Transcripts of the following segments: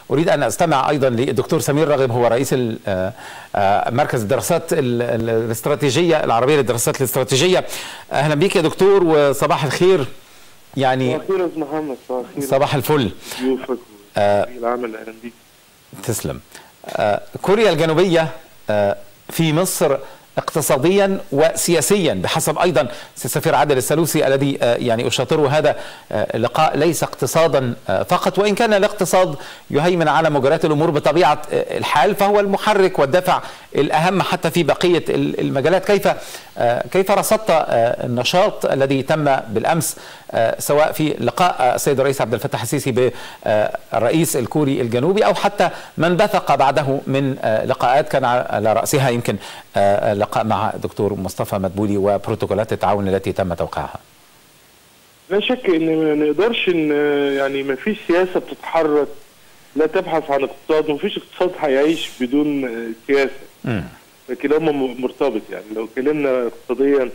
اريد ان استمع ايضا للدكتور سمير راغب هو رئيس مركز الدراسات الاستراتيجيه العربيه للدراسات الاستراتيجيه اهلا بك يا دكتور وصباح الخير يعني صباح الخير يا محمد صباح الخير صباح الفل ضيوفك آه العمل اهلا بيك تسلم آه كوريا الجنوبيه آه في مصر اقتصاديا وسياسيا بحسب ايضا السفير عادل السلوسي الذي يعني اشاطره هذا لقاء ليس اقتصادا فقط وان كان الاقتصاد يهيمن على مجريات الامور بطبيعه الحال فهو المحرك والدافع الاهم حتى في بقيه المجالات كيف كيف رصدت النشاط الذي تم بالامس سواء في لقاء السيد الرئيس عبد الفتاح السيسي بالرئيس الكوري الجنوبي او حتى من بثق بعده من لقاءات كان على راسها يمكن لقاء مع دكتور مصطفى مدبولي وبروتوكولات التعاون التي تم توقيعها لا شك ان ما نقدرش ان يعني ما فيش سياسه بتتحرك لا تبحث عن اقتصاد ما فيش اقتصاد هيعيش بدون سياسه م. كلاهما مرتبط يعني لو اتكلمنا اقتصاديا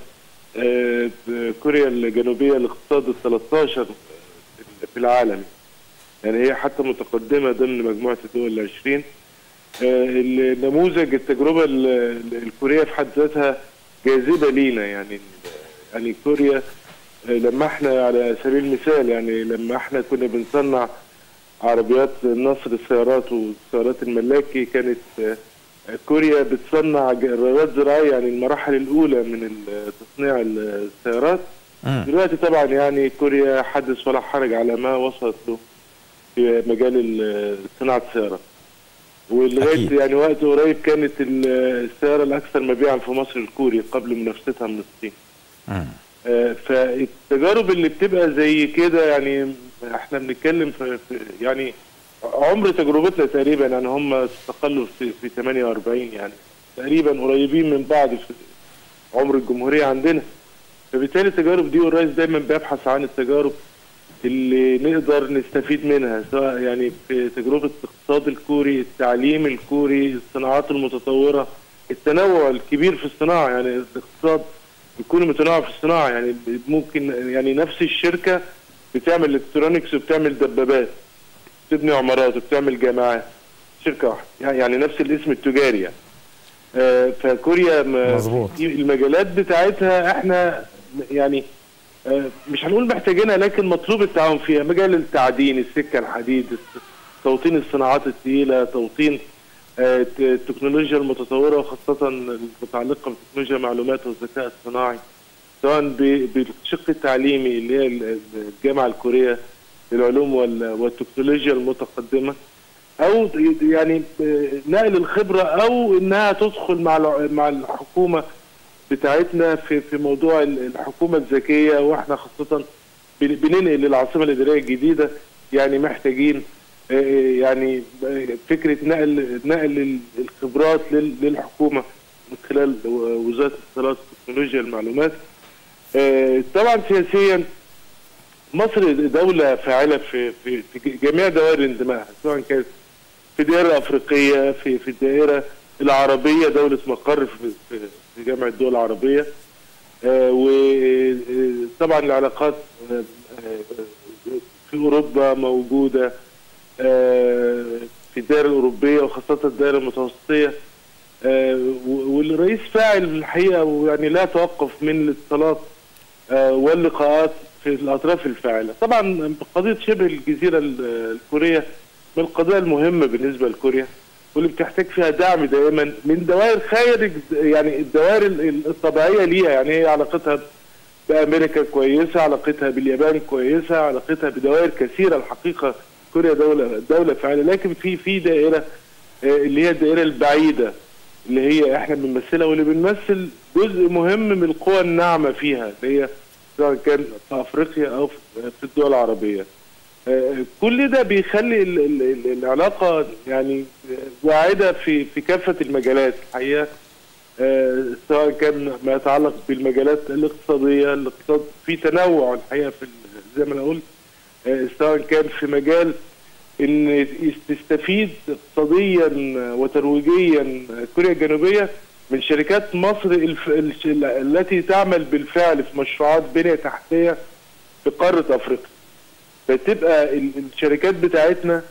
كوريا الجنوبيه الاقتصاد ال 13 في العالم يعني هي حتى متقدمه ضمن مجموعه الدول ال 20 النموذج التجربه الكوريه في حد ذاتها جاذبه لينا يعني يعني كوريا لما احنا على سبيل المثال يعني لما احنا كنا بنصنع عربيات النصر السيارات والسيارات الملاكي كانت كوريا بتصنع جرارات زراعيه يعني المراحل الاولى من تصنيع السيارات دلوقتي طبعا يعني كوريا حدث ولا حرج على ما وصلت له في مجال صناعه السيارات ولغايه يعني وقت قريب كانت السياره الاكثر مبيعا في مصر الكوري قبل منافستها من الصين. آه فالتجارب اللي بتبقى زي كده يعني احنا بنتكلم في, في يعني عمر تجربتنا تقريبا يعني هم استقلوا في, في 48 يعني تقريبا قريبين من بعض في عمر الجمهوريه عندنا. فبالتالي التجارب دي والرئيس دايما بيبحث عن التجارب اللي نقدر نستفيد منها سواء يعني في تجربه الاقتصاد الكوري، التعليم الكوري، الصناعات المتطوره، التنوع الكبير في الصناعه يعني الاقتصاد يكون متنوع في الصناعه يعني ممكن يعني نفس الشركه بتعمل الكترونكس وبتعمل دبابات بتبني عمارات وبتعمل جامعات شركه واحده يعني نفس الاسم التجاري يعني آه فكوريا مظبوط المجالات بتاعتها احنا يعني مش هنقول محتاجينها لكن مطلوب التعاون فيها مجال التعدين السكه الحديد توطين الصناعات الثقيله توطين التكنولوجيا المتطوره وخاصه المتعلقه بتكنولوجيا المعلومات والذكاء الصناعي سواء بالشق التعليمي اللي هي الجامعه الكوريه للعلوم والتكنولوجيا المتقدمه او يعني نقل الخبره او انها تدخل مع مع الحكومه بتاعتنا في في موضوع الحكومه الذكيه واحنا خاصه بننقل العاصمه الاداريه الجديده يعني محتاجين يعني فكره نقل نقل الخبرات للحكومه من خلال وزاره الاتصالات وتكنولوجيا المعلومات طبعا سياسيا مصر دوله فاعله في في في جميع دوائر انتمائها سواء كانت في الدائره الافريقيه في في الدائره العربيه دوله مقر في, في في جامعه الدول العربيه آه وطبعا العلاقات آه في اوروبا موجوده آه في الدائره الاوروبيه وخاصه الدائره المتوسطيه والرئيس فاعل الحقيقه ويعني لا توقف من الاتصالات واللقاءات في الاطراف الفاعله طبعا قضيه شبه الجزيره الكوريه من القضايا المهمه بالنسبه لكوريا واللي بتحتاج فيها دعم دائما من دوائر خارج يعني الدوائر الطبيعيه ليها يعني هي علاقتها بامريكا كويسه علاقتها باليابان كويسه علاقتها بدوائر كثيره الحقيقه كوريا دوله دوله فعاله لكن في في دائره اللي هي الدائره البعيده اللي هي احنا بنمثلها واللي بنمثل جزء مهم من القوى الناعمه فيها اللي هي سواء كان في افريقيا او في الدول العربيه. كل ده بيخلي العلاقه يعني واعده في في كافه المجالات الحقيقه سواء كان ما يتعلق بالمجالات الاقتصاديه الاقتصاد في تنوع الحقيقه في زي ما انا قلت سواء كان في مجال ان تستفيد اقتصاديا وترويجيا كوريا الجنوبيه من شركات مصر الف... التي تعمل بالفعل في مشروعات بنيه تحتيه في قاره افريقيا فتبقى الشركات بتاعتنا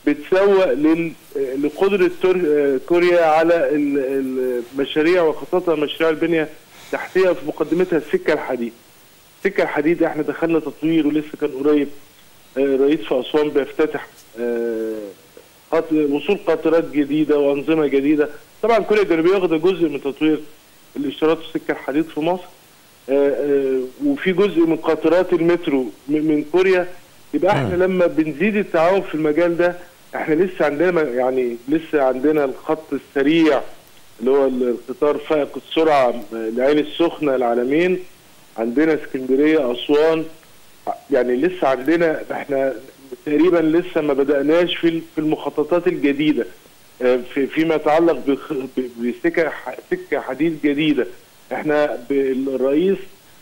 بتسوق لل- لقدره تر- كوريا على ال- المشاريع وخاصه مشاريع البنيه التحتيه في مقدمتها السكه الحديد. السكه الحديد احنا دخلنا تطوير ولسه كان قريب آه، رئيس في اسوان بيفتتح آه، قط- وصول قاطرات جديده وانظمه جديده طبعا كوريا الجنوبيه واخده جزء من تطوير الاشارات السكه الحديد في مصر آه، آه، وفي جزء من قاطرات المترو م- من كوريا يبقى احنا لما بنزيد التعاون في المجال ده احنا لسه عندنا يعني لسه عندنا الخط السريع اللي هو القطار فائق السرعه العين السخنه العالمين عندنا اسكندريه اسوان يعني لسه عندنا احنا تقريبا لسه ما بدأناش في في المخططات الجديدة آه، في فيما يتعلق بخ- ب- بسكة ح- سكة حديد جديدة احنا ب- الرئيس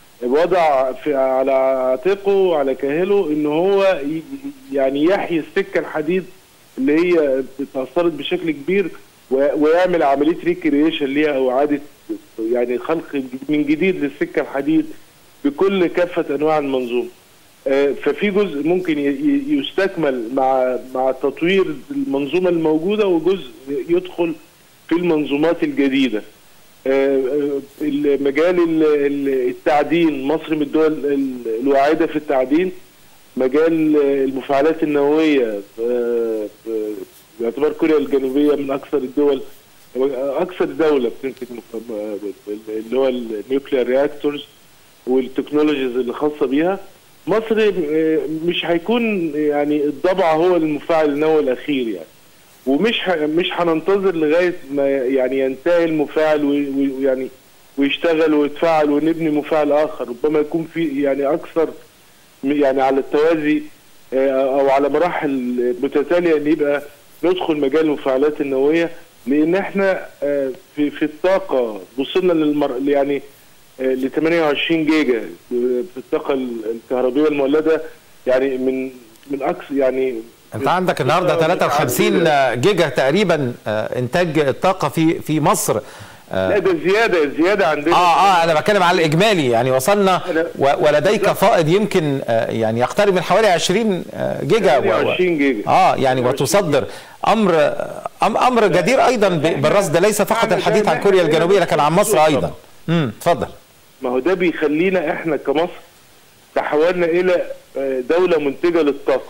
وضع في على عاتقه وعلى كاهله ان هو ي- يعني يحيي السكة الحديد اللي هي اتأثرت بشكل كبير و- ويعمل عملية ريكريشن ليها او اعادة يعني خلق من جديد للسكة الحديد بكل كافة انواع المنظومة آه، ففي جزء ممكن ي- ي- يستكمل مع مع تطوير المنظومه الموجوده وجزء يدخل في المنظومات الجديده. آه، آه، المجال ال- ال- التعدين مصر من الدول ال- الواعده في التعدين مجال آه، المفاعلات النوويه آه، آه، باعتبار كوريا الجنوبيه من اكثر الدول اكثر دوله بتنتج مف- آه، اللي هو النيوكليير رياكتورز والتكنولوجيز اللي خاصه بيها مصر آه، مش هيكون يعني الضبع هو المفاعل النووي الاخير يعني ومش ه- مش هننتظر لغايه ما يعني ينتهي المفاعل وي- وي- ويعني ويشتغل ويتفاعل ونبني مفاعل اخر ربما يكون في يعني اكثر م- يعني على التوازي آه، او على مراحل متتاليه ان يبقى ندخل مجال المفاعلات النوويه لان احنا آه، في في الطاقه وصلنا للمر يعني ل 28 جيجا في الطاقه الكهربائيه المولده يعني من من اكثر يعني انت عندك النهارده 53 جيجا تقريبا آه، انتاج الطاقه في في مصر آه، لا ده زياده زياده عندنا اه اه انا بتكلم على الاجمالي يعني وصلنا أنا- و- ولديك فائض يمكن آه، يعني يقترب من حوالي 20 آه، جيجا و- و- 28 جيجا اه يعني 28 وتصدر امر أم- امر جدير ايضا ب- بالرصد ليس فقط إحنا الحديث عن ده- كوريا ده- الجنوبيه لكن عن مصر طبعاً. ايضا امم اتفضل ما هو ده بيخلينا احنا كمصر تحولنا الى آه، دوله منتجه للطاقه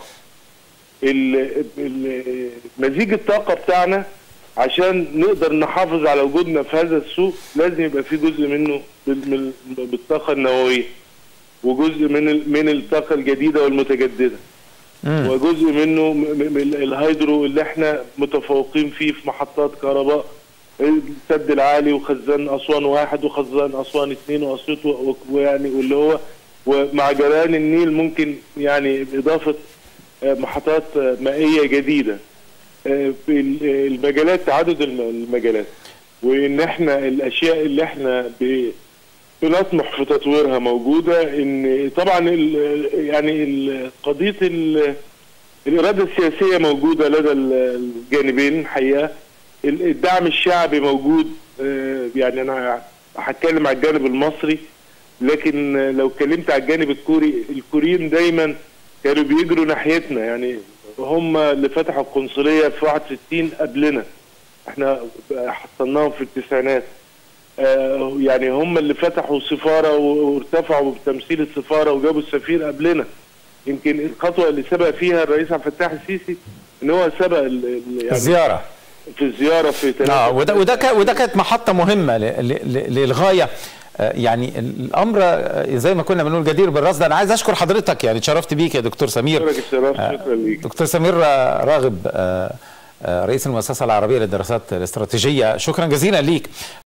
ال- ال- مزيج الطاقه بتاعنا عشان نقدر نحافظ على وجودنا في هذا السوق لازم يبقى في جزء منه بال- بال- بالطاقه النوويه وجزء من ال- من الطاقه الجديده والمتجدده مم. وجزء منه م- م- من الهيدرو اللي احنا متفوقين فيه في محطات كهرباء السد العالي وخزان اسوان واحد وخزان اسوان اثنين واسيوط و- ويعني واللي هو ومع جريان النيل ممكن يعني باضافه آه، محطات آه، مائيه جديده آه، في ال- المجالات تعدد الم- المجالات وان احنا الاشياء اللي احنا ب- بنطمح في تطويرها موجوده ان طبعا ال- يعني ال- قضيه ال- الاراده السياسيه موجوده لدى ال- الجانبين الحقيقه ال- الدعم الشعبي موجود آه، يعني انا هتكلم على الجانب المصري لكن آه، لو اتكلمت على الجانب الكوري الكوريين دايما كانوا بيجروا ناحيتنا يعني هم اللي فتحوا القنصليه في 61 قبلنا احنا حصلناهم في التسعينات آه، يعني هم اللي فتحوا سفاره وارتفعوا بتمثيل السفاره وجابوا السفير قبلنا يمكن الخطوه اللي سبق فيها الرئيس عبد الفتاح السيسي ان هو سبق ال- ال- يعني الزياره في الزياره في اه وده وده كا- وده كانت محطه مهمه ل- ل- ل- للغايه آه، يعني الامر آه، زي ما كنا بنقول جدير بالرصد انا عايز اشكر حضرتك يعني اتشرفت بيك يا دكتور سمير شكرا الشرف شكرا ليك دكتور سمير آه، راغب آه، آه، رئيس المؤسسه العربيه للدراسات الاستراتيجيه شكرا جزيلا ليك